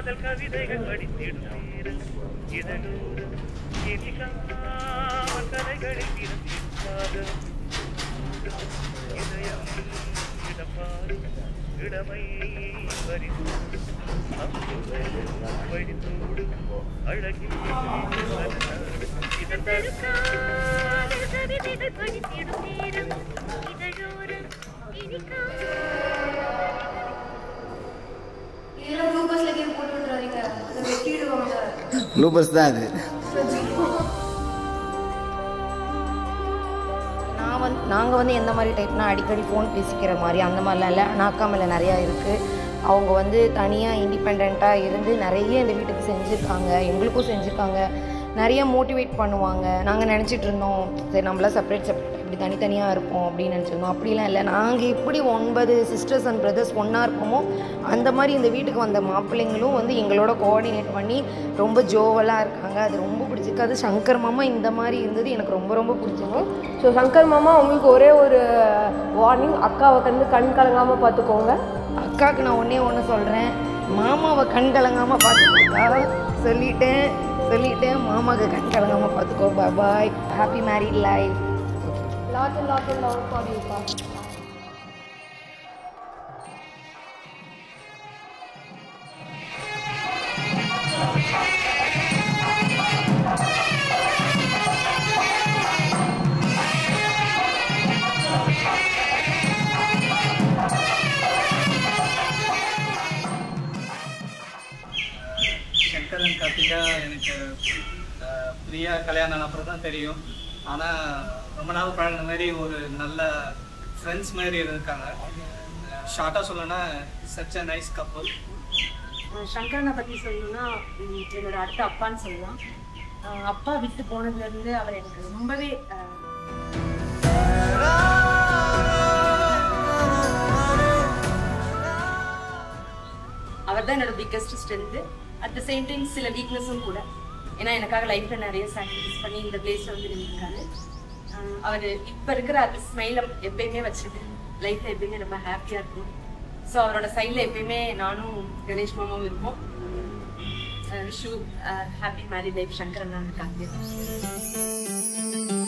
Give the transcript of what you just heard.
காதல் கவிதைகள் படித்திடும் நேரம் இதழோரம் இனிக்காமல் கதைகளில் பிறந்திருக்காதம் இதயம் இடப்பாடு இளமை பறித்தோடு வழித்தோடு அழகில் இதன் காதல் கவிதைகள் படித்திடும் நேரம் இதழோரம் இனிக்காமல் இதெல்லாம் ப்ளூபர்ஸ்ல கேம் போட்டு விட்டுறாதீங்க அதை வெட்டிடுவாங்க ப்ளூபர்ஸ் தான் அது நான் வந்து நாங்கள் வந்து எந்த மாதிரி டைப்னா அடிக்கடி ஃபோன் பேசிக்கிற மாதிரி அந்த மாதிரிலாம் இல்லை நாக்கா மேலே நிறையா இருக்குது அவங்க வந்து தனியாக இண்டிபெண்ட்டாக இருந்து நிறைய இந்த வீட்டுக்கு செஞ்சுருக்காங்க எங்களுக்கும் செஞ்சுருக்காங்க நிறைய மோட்டிவேட் பண்ணுவாங்க நாங்கள் நினச்சிட்டு இருந்தோம் சரி நம்மளாம் செப்பரேட் செப்பரேட் இப்படி தனித்தனியாக இருப்போம் அப்படின்னு நினச்சிருந்தோம் அப்படிலாம் இல்லை நாங்கள் எப்படி ஒன்பது சிஸ்டர்ஸ் அண்ட் பிரதர்ஸ் ஒன்றா இருப்போமோ அந்த மாதிரி இந்த வீட்டுக்கு வந்த மாப்பிள்ளைங்களும் வந்து எங்களோட கோஆர்டினேட் பண்ணி ரொம்ப ஜோவலாக இருக்காங்க அது ரொம்ப பிடிச்சிருக்கு அது சங்கர் மாமா இந்த மாதிரி இருந்தது எனக்கு ரொம்ப ரொம்ப பிடிச்சிருக்கும் ஸோ சங்கர் மாமா உங்களுக்கு ஒரே ஒரு வார்னிங் அக்காவை வந்து கண் கலங்காமல் பார்த்துக்கோங்க அக்காவுக்கு நான் ஒன்றே ஒன்று சொல்கிறேன் மாமாவை கண் கலங்காமல் பார்த்துக்கோக்கா சொல்லிட்டேன் சொல்லிட்டேன் மாமாவுக்கு கண் கலங்காமல் பார்த்துக்கோ bye happy married life lot and lot and love for யூப்பா சங்கரன் கார்த்திகா எனக்கு அஹ், பிரியா கல்யாணம் ஆன அப்புறம் தான் தெரியும் ஆனால் ரொம்ப நாள் பழகின மாதிரி ஒரு நல்ல ஃப்ரெண்ட்ஸ் மாதிரி இருக்காங்க ஷார்ட்டாக சொல்லணும்னா சச் அ நைஸ் கப்பல் சங்கரனை பற்றி சொல்லணும்னா உம், என்னோட அடுத்த அப்பான்னு சொல்லலாம் அஹ் அப்பா விட்டு போனதுலேருந்து அவர் எனக்கு ரொம்பவே அஹ், அவர் தான் என்னோட biggest strength at the same time சில வீக்னஸும் கூட ஏன்னா எனக்காக லைஃப்பில் நிறைய சாக்ரிஃபைஸ் பண்ணி இந்த பிளேஸில் வந்து நின்றுருக்காரு அவர் இப்போ இருக்கிற அந்த ஸ்மைலை எப்பயுமே வச்சுட்டு லைஃப்பில் எப்பயுமே ரொம்ப ஹாப்பியாக இருக்கும் ஸோ அவரோட சைடில் எப்பயுமே நானும் கணேஷ் மாமாவும் இருப்போம் Vishu happy marry life Sankaran இருக்காங்க